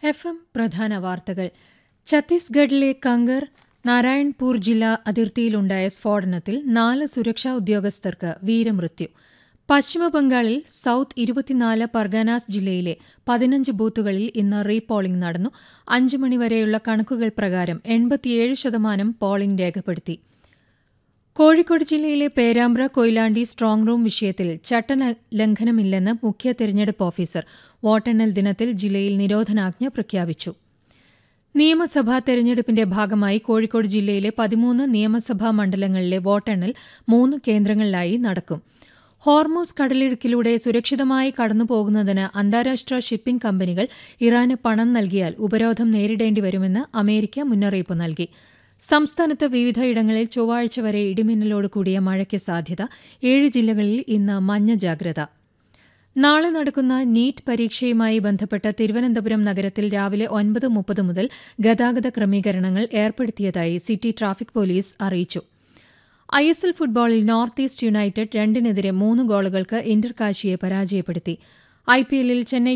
F M പ്രധാന വാർത്തകൾ ഛത്തീസ്ഗഡിലെ കങ്കർ നാരായൺപൂർ ജില്ലാ അതിർത്തിയിലുണ്ടായ സ്ഫോടനത്തിൽ നാല് സുരക്ഷാ ഉദ്യോഗസ്ഥർക്ക് വീരമൃത്യു പശ്ചിമബംഗാളിൽ സൌത്ത് ഇരുപത്തിനാല് പർഗാനാസ് ജില്ലയിലെ പതിനഞ്ച് ബൂത്തുകളിൽ ഇന്ന് റീപോളിംഗ് നടന്നു അഞ്ചു മണിവരെയുള്ള കണക്കുകൾ പ്രകാരം എൺപത്തിയേഴ് ശതമാനം പോളിംഗ് രേഖപ്പെടുത്തി കോഴിക്കോട് ജില്ലയിലെ പേരാമ്പ്ര കൊയിലാണ്ടി സ്ട്രോങ് റൂം വിഷയത്തിൽ ചട്ടലംഘനമില്ലെന്ന് മുഖ്യ തെരഞ്ഞെടുപ്പ് ഓഫീസർ വോട്ടെണ്ണൽ ദിനത്തിൽ ജില്ലയിൽ നിരോധനാജ്ഞ പ്രഖ്യാപിച്ചു നിയമസഭാ തെരഞ്ഞെടുപ്പിന്റെ ഭാഗമായി കോഴിക്കോട് ജില്ലയിലെ പതിമൂന്ന് നിയമസഭാ മണ്ഡലങ്ങളിലെ വോട്ടെണ്ണൽ മൂന്ന് കേന്ദ്രങ്ങളിലായി നടക്കും ഹോർമോസ് കടലിടുക്കിലൂടെ സുരക്ഷിതമായി കടന്നുപോകുന്നതിന് അന്താരാഷ്ട്ര ഷിപ്പിംഗ് കമ്പനികൾ ഇറാന് പണം നൽകിയാൽ ഉപരോധം നേരിടേണ്ടി വരുമെന്ന് അമേരിക്ക മുന്നറിയിപ്പ് നൽകി സംസ്ഥാനത്ത് വിവിധയിടങ്ങളിൽ ചൊവ്വാഴ്ച വരെ ഇടിമിന്നലോട് കൂടിയ മഴയ്ക്ക് സാധ്യത ഏഴ് ജില്ലകളിൽ ഇന്ന് മഞ്ഞ ജാഗ്രത നാളെ നടക്കുന്ന നീറ്റ് പരീക്ഷയുമായി ബന്ധപ്പെട്ട് തിരുവനന്തപുരം നഗരത്തിൽ രാവിലെ ഒൻപത് മുപ്പത് മുതൽ ഗതാഗത ക്രമീകരണങ്ങൾ ഏർപ്പെടുത്തിയതായി സിറ്റി ട്രാഫിക് പോലീസ് അറിയിച്ചു ഐ എസ് എൽ ഫുട്ബോളിൽ നോർത്ത് ഈസ്റ്റ് യുണൈറ്റഡ് രണ്ടിനെതിരെ മൂന്ന് ഗോളുകൾക്ക് ഇന്റർ കാശിയെ പരാജയപ്പെടുത്തി ഐ പി എല്ലിൽ ചെന്നൈ